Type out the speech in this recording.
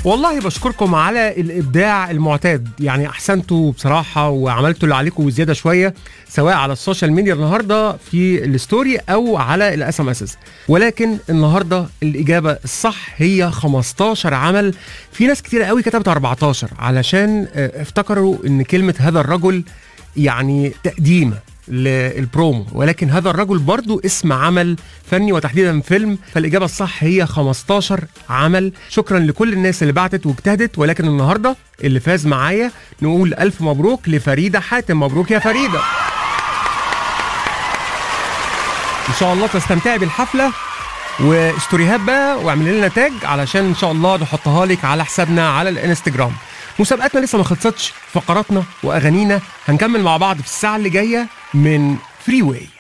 والله بشكركم على الابداع المعتاد يعني احسنتوا بصراحه وعملتوا اللي عليكم وزياده شويه سواء على السوشيال ميديا النهارده في الستوري او على الاس ام اس ولكن النهارده الاجابه الصح هي 15 عمل في ناس كتير قوي كتبت 14 علشان آه، افتكروا ان كلمه هذا الرجل يعني تقديمه للبرومو ولكن هذا الرجل برضو اسم عمل فني وتحديدا فيلم فالإجابة الصح هي 15 عمل شكرا لكل الناس اللي بعتت واجتهدت ولكن النهاردة اللي فاز معايا نقول ألف مبروك لفريدة حاتم مبروك يا فريدة إن شاء الله تستمتعي بالحفلة وستوريهات بقى واعملي لنا تاج علشان ان شاء الله نحطها لك على حسابنا على الانستجرام مسابقاتنا لسه ما خلصتش فقراتنا واغانينا هنكمل مع بعض في الساعه اللي جايه من فري واي